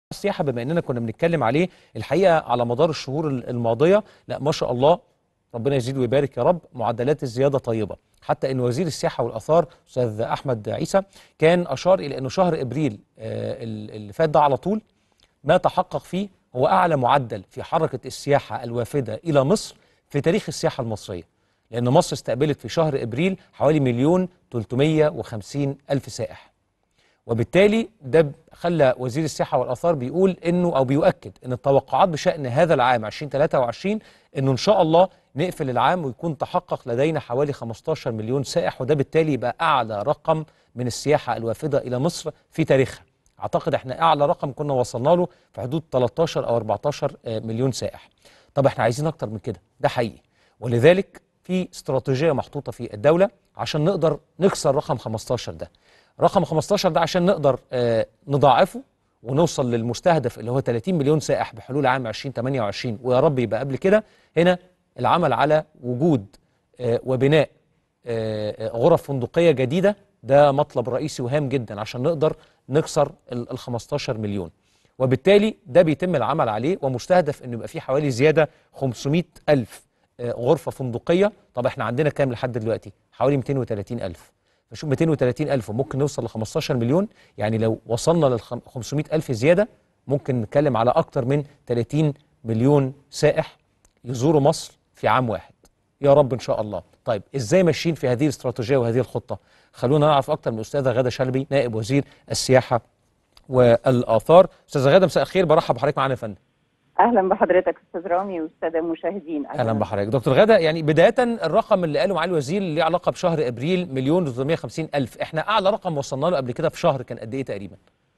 السياحه بما اننا كنا بنتكلم عليه الحقيقه على مدار الشهور الماضيه لا ما شاء الله ربنا يزيد ويبارك يا رب معدلات الزياده طيبه حتى ان وزير السياحه والاثار استاذ احمد عيسى كان اشار الى انه شهر ابريل آه، اللي فات ده على طول ما تحقق فيه هو اعلى معدل في حركه السياحه الوافده الى مصر في تاريخ السياحه المصريه لان مصر استقبلت في شهر ابريل حوالي مليون 350 الف سائح وبالتالي ده خلى وزير السياحه والاثار بيقول انه او بيؤكد ان التوقعات بشان هذا العام 2023 انه ان شاء الله نقفل العام ويكون تحقق لدينا حوالي 15 مليون سائح وده بالتالي يبقى اعلى رقم من السياحه الوافده الى مصر في تاريخها. اعتقد احنا اعلى رقم كنا وصلنا له في حدود 13 او 14 مليون سائح. طب احنا عايزين اكتر من كده ده حقيقي ولذلك في استراتيجيه محطوطه في الدوله عشان نقدر نكسر رقم 15 ده. رقم 15 ده عشان نقدر آه نضاعفه ونوصل للمستهدف اللي هو 30 مليون سائح بحلول عام 2028 ويا رب يبقى قبل كده هنا العمل على وجود آه وبناء آه غرف فندقيه جديده ده مطلب رئيسي وهام جدا عشان نقدر نكسر ال 15 مليون وبالتالي ده بيتم العمل عليه ومستهدف انه يبقى فيه حوالي زياده 500 الف غرفه فندقيه طب احنا عندنا كام لحد دلوقتي حوالي 230 الف فشوف 230 ألف وممكن نوصل ل 15 مليون يعني لو وصلنا لل 500 ألف زيادة ممكن نتكلم على أكتر من 30 مليون سائح يزوروا مصر في عام واحد يا رب إن شاء الله طيب إزاي ماشيين في هذه الاستراتيجية وهذه الخطة خلونا نعرف أكتر من الأستاذة غادة شلبي نائب وزير السياحة والآثار أستاذة غادة مساء الخير برحب بحضرتك معانا يا فندم اهلا بحضرتك استاذ رامي والساده المشاهدين اهلا, أهلا بحضرتك دكتور غاده يعني بدايه الرقم اللي قاله معالي الوزير اللي له علاقه بشهر ابريل مليون 350 الف احنا اعلى رقم وصلنا له قبل كده في شهر كان قد ايه تقريبا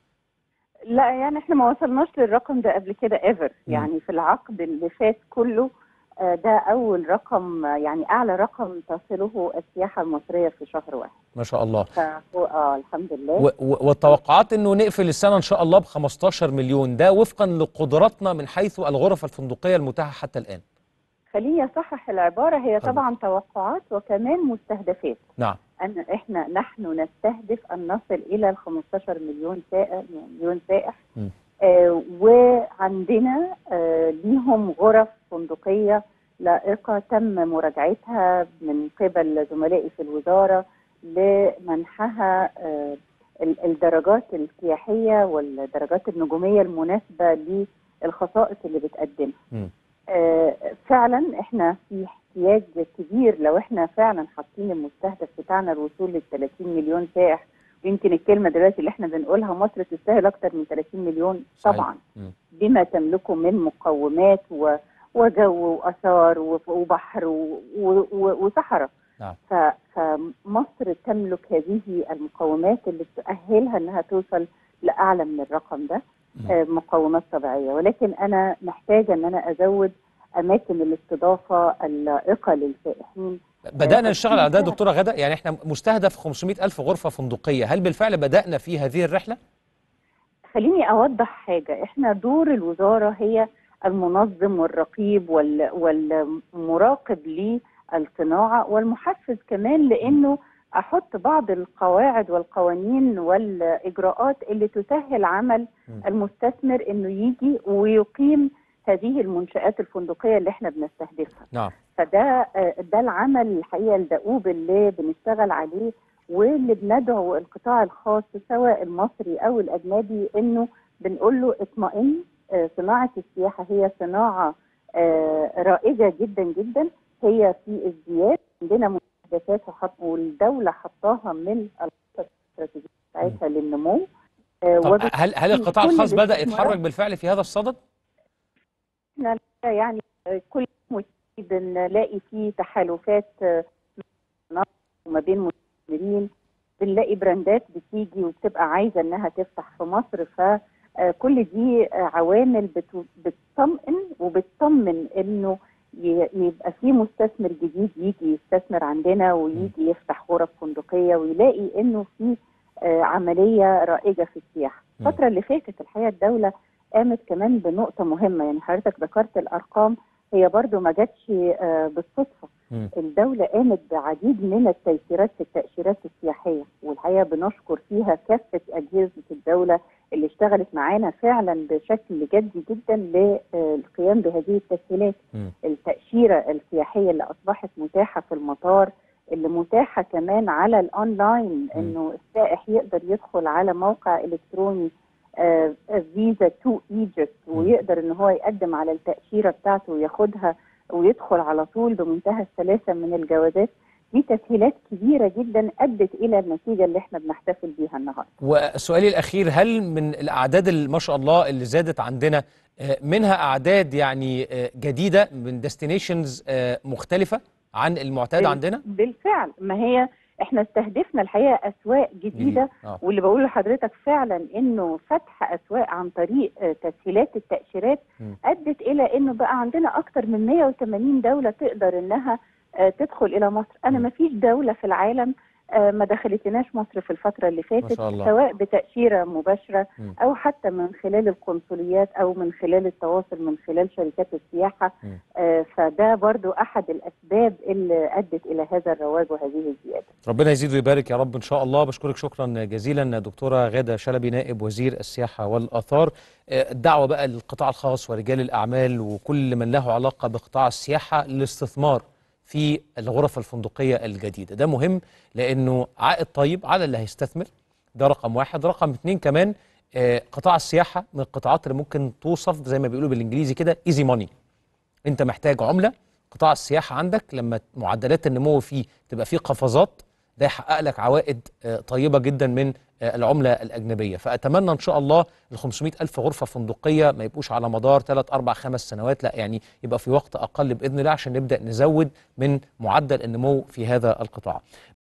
لا يعني احنا ما وصلناش للرقم ده قبل كده ايفر يعني في العقد اللي فات كله ده اول رقم يعني اعلى رقم تصله السياحه المصريه في شهر واحد ما شاء الله فهو اه الحمد لله و والتوقعات انه نقفل السنه ان شاء الله ب 15 مليون ده وفقا لقدراتنا من حيث الغرف الفندقيه المتاحه حتى الان خليني اصحح العباره هي طبعا توقعات وكمان مستهدفات نعم ان احنا نحن نستهدف ان نصل الى ال 15 مليون سائح مليون سائح آه وعندنا آه ليهم غرف فندقيه لائقه تم مراجعتها من قبل زملائي في الوزاره لمنحها آه الدرجات السياحيه والدرجات النجوميه المناسبه للخصائص اللي بتقدمها. آه فعلا احنا في احتياج كبير لو احنا فعلا حاطين المستهدف بتاعنا الوصول لل 30 مليون سائح يمكن الكلمه دلوقتي اللي احنا بنقولها مصر تستاهل اكتر من 30 مليون طبعا صحيح. بما تملكه من مقومات و وجو واثار وبحر وصحراء نعم. فمصر تملك هذه المقومات اللي تؤهلها انها توصل لاعلى من الرقم ده آه مقومات طبيعيه ولكن انا محتاجه ان انا ازود اماكن الاستضافه اللائقه للسائحين بدأنا نشتغل على ده دكتورة غدا يعني احنا مستهدف 500 ألف غرفة فندقية هل بالفعل بدأنا في هذه الرحلة؟ خليني أوضح حاجة احنا دور الوزارة هي المنظم والرقيب وال والمراقب للصناعة والمحفز كمان لأنه أحط بعض القواعد والقوانين والإجراءات اللي تسهل عمل المستثمر إنه يجي ويقيم هذه المنشآت الفندقية اللي احنا بنستهدفها نعم فده ده العمل الحقيقة الدؤوب اللي بنشتغل عليه واللي بندعو القطاع الخاص سواء المصري أو الأجنبي إنه بنقول له اطمئن صناعة السياحة هي صناعة رائجة جدا جدا هي في ازدياد عندنا مستهدفات والدولة حطاها من الاستراتيجية بتاعتها للنمو هل هل القطاع الخاص بدأ يتحرك بالفعل في هذا الصدد؟ احنا يعني كل بنلاقي فيه تحالفات ما بين مستثمرين بنلاقي براندات بتيجي وبتبقى عايزه انها تفتح في مصر فكل دي عوامل بتطمئن وبتطمن انه يبقى في مستثمر جديد يجي يستثمر عندنا ويجي يفتح غرف فندقيه ويلاقي انه في عمليه رائجه في السياحه. الفتره اللي فاتت الحقيقه الدوله قامت كمان بنقطه مهمه يعني حضرتك ذكرت الارقام هي برضو ما جاتش آه، بالصدفه مم. الدوله قامت بعديد من التيسيرات في التاشيرات السياحيه والحقيقه بنشكر فيها كافه اجهزه الدوله اللي اشتغلت معانا فعلا بشكل جدي جدا للقيام بهذه التسهيلات مم. التاشيره السياحيه اللي اصبحت متاحه في المطار اللي متاحه كمان على الاونلاين مم. انه السائح يقدر يدخل على موقع الكتروني فيزا تو ايجيبت ويقدر ان هو يقدم على التاشيره بتاعته وياخدها ويدخل على طول بمنتهى السلاسه من الجوازات دي تسهيلات كبيره جدا ادت الى النتيجه اللي احنا بنحتفل بيها النهارده وسؤالي الأخير هل من الأعداد اللي ما شاء الله اللي زادت عندنا آه، منها أعداد يعني آه، جديدة من ديستنيشنز مختلفة عن المعتاد بال- عندنا؟ بالفعل ما هي احنا استهدفنا الحقيقه اسواق جديده آه. واللي بقول لحضرتك فعلا انه فتح اسواق عن طريق آه، تسهيلات التاشيرات مم. ادت الى انه بقى عندنا اكتر من 180 دوله تقدر انها آه، تدخل الى مصر انا مم. ما فيش دوله في العالم آه، ما دخلتناش مصر في الفتره اللي فاتت شاء الله. سواء بتاشيره مباشره مم. او حتى من خلال القنصليات او من خلال التواصل من خلال شركات السياحه مم. آه، فده برضو احد الاسباب اللي ادت الى هذا الرواج وهذه الزياده ربنا يزيد ويبارك يا رب ان شاء الله بشكرك شكرا جزيلا دكتوره غاده شلبي نائب وزير السياحه والاثار آه، الدعوه بقى للقطاع الخاص ورجال الاعمال وكل من له علاقه بقطاع السياحه للاستثمار في الغرف الفندقيه الجديده ده مهم لانه عائد طيب على اللي هيستثمر ده رقم واحد رقم اتنين كمان آه، قطاع السياحه من القطاعات اللي ممكن توصف زي ما بيقولوا بالانجليزي كده ايزي ماني انت محتاج عمله قطاع السياحه عندك لما معدلات النمو فيه تبقى فيه قفزات ده يحقق لك عوائد آه، طيبه جدا من آه، العمله الاجنبيه فاتمنى ان شاء الله ال 500 الف غرفه فندقيه ما يبقوش على مدار 3 4 5 سنوات لا يعني يبقى في وقت اقل باذن الله عشان نبدا نزود من معدل النمو في هذا القطاع